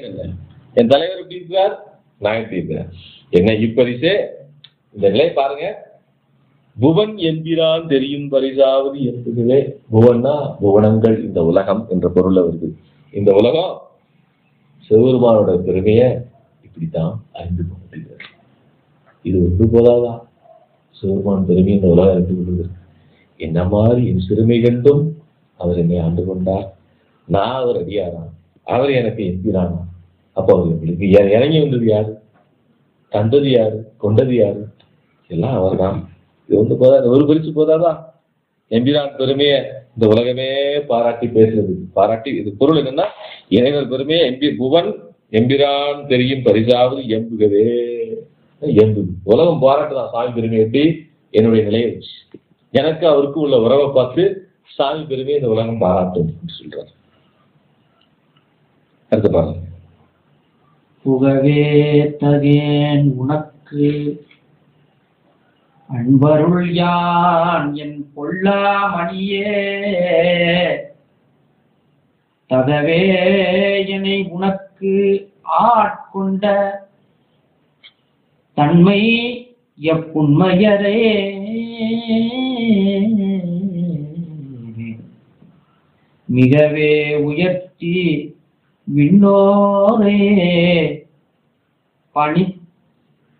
நினைக்கிறேன் என் தலைவர் எப்படி இருக்கிறார் நான் எப்படி இருக்கிறேன் என்ன இப்பரிசே இந்த நிலை பாருங்க புவன் என்கிறான் தெரியும் பரிசாவது என்பதுவே புவன்னா புவனங்கள் இந்த உலகம் என்ற பொருள்ல வருது இந்த உலகம் சிவபெருமானோட பெருமையை இப்படித்தான் அறிந்து கொண்டிருக்கிறது இது ஒன்று போதாதா சிவபெருமான் பெருமை இந்த உலகம் அறிந்து கொள்வது என்ன மாதிரி என் சிறுமை கண்டும் அவர் என்னை ஆண்டு கொண்டார் நான் அவர் அடியாரா அவர் எனக்கு எம்பிரானா அப்போ அவர் எங்களுக்கு இற- இறங்கி வந்தது யாரு தந்தது யாரு கொண்டது யாரு எல்லாம் அவர்தான் இது ஒன்று போதாது ஒரு பரிசு போதாதா எம்பிரான் பெருமையை இந்த உலகமே பாராட்டி பேசுறது பாராட்டி இது பொருள் என்னன்னா இறைவர் பெருமையை எம்பி புவன் எம்பிரான் தெரியும் பரிசாவது எம்புகவே எம்பு உலகம் பாராட்டுதான் சாமி பெருமை எப்படி என்னுடைய நிலையை வச்சு எனக்கு அவருக்கு உள்ள உறவை பார்த்து சாமி பெருமையை இந்த உலகம் பாராட்டும் அப்படின்னு சொல்றாரு அடுத்து பாருங்க புகவே தகேன் உனக்கு அன்பருள் யான் என் பொல்லாமணியே தகவே என்னை உனக்கு ஆட்கொண்ட தன்மை எப்புண்மையரே மிகவே உயர்த்தி விண்ணோரே பணித்த